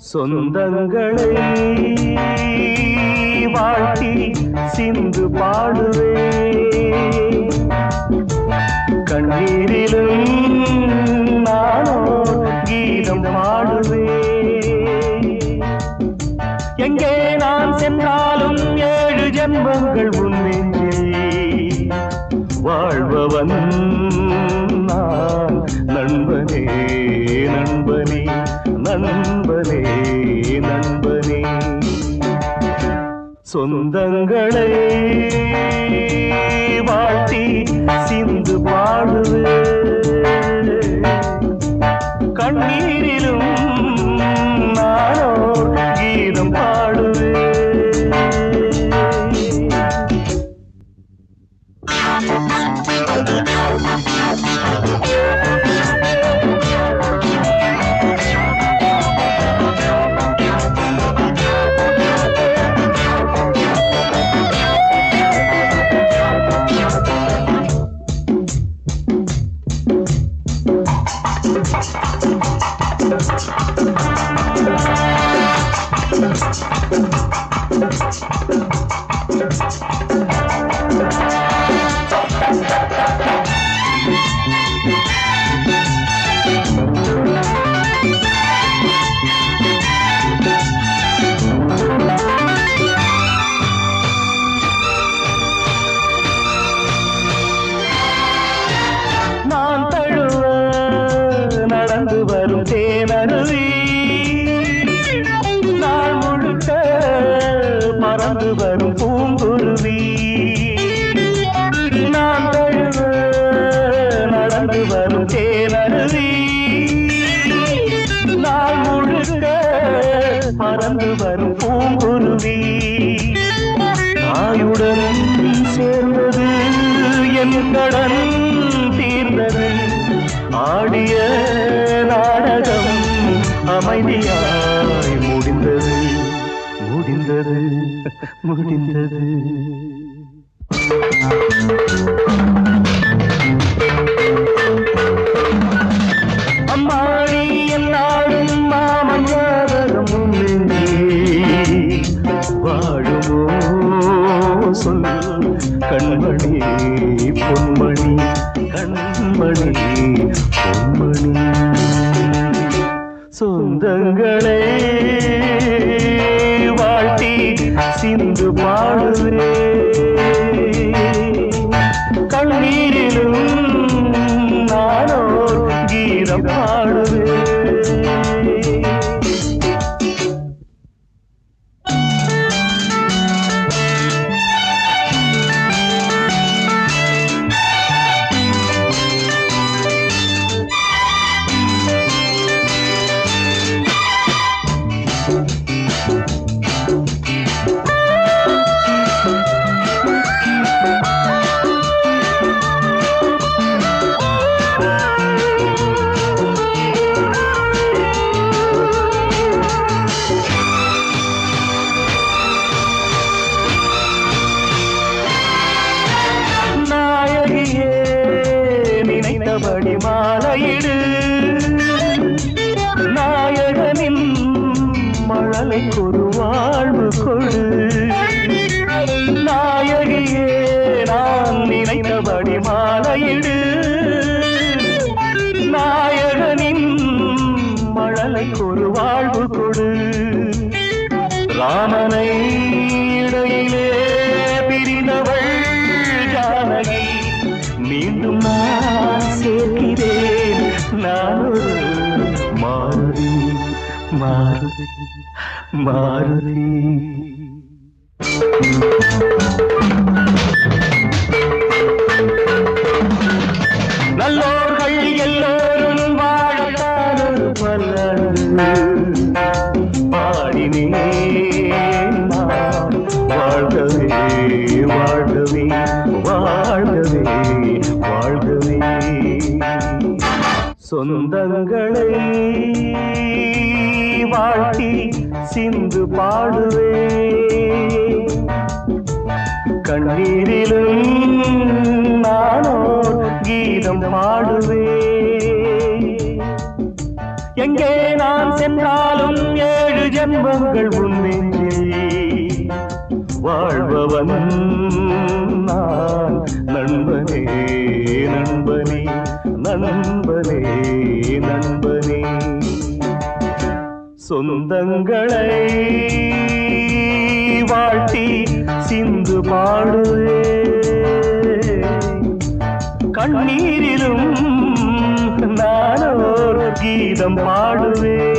சொந்தங்களை வாழ்த்தி சிந்து பாடுவே கண்ணீரிலும் நானோ கீதம் பாடுவே எங்கே நான் சென்றாலும் ஏழு ஜென்மங்கள் உன்னெஞ்சில் வாழ்பவன் நான் நண்பனே நண்பனே நண்பனே நண்பனே சொந்தங்களை வாழ்த்தி சிந்து பாடுவே கண்ணீரிலும் நானோ கீதம் பாடுவே நான் தழுவ நடந்து வரும் தேனருவி நாள் முழுக்க மறந்து வரும் பூங்குருவி நான் தழுவ நடந்து வரும் தேனருவி நாள் முழுக்க மறந்து வரும் பூங்குருவி தாயுடன் சேர்ந்தது என் கடன் தீர்ந்தது ஆடிய நாடகம் அமைதியாய் முடிந்தது முடிந்தது முடிந்தது அம்மாடி என்னாடும் மாமன் ஜாதகம் முன்னே வாழுமோ சொல் கண்மணி பொன்மணி கண்மணி பொன்மணி சொந்தங்களே வாழ்த்தி சிந்து பாடுவே கண்ணீரிலும் நானோ கீதம் பாடுவே நாயகியே நினைத்தபடி மாலையிடு நாயகனின் மழலை ஒரு வாழ்வு கொடு நாயகியே நான் நினைத்தபடி மாலையிடு நாயகனின் மழலை ஒரு வாழ்வு கொடு ராமனை இடையிலே பிரிந்தவள் ஜானகி மீண்டும் நான் சேர்க்கிறேன் நான் ஒரு மாருதி மாருதி மாருதி நல்லோர்கள் எல்லோரும் வாழத்தான் ஒரு பல்லு பாடினேன் நான். வாழ்கவே வாழ்கவே வாழ்கவே வாழ்கவே சொந்தங்களை வாழ்த்தி சிந்து பாடுவே கண்ணீரிலும் நானோ கீதம் பாடுவே எங்கே நான் சென்றாலும் ஏழு ஜென்மங்கள் உன் நெஞ்சில் வாழ்பவன் நான் நண்பனே நண்பனே நண்பனே நண்பனே சொந்தங்களை வாழ்த்தி சிந்து பாடுவே கண்ணீரிலும் நானோர் கீதம் பாடுவே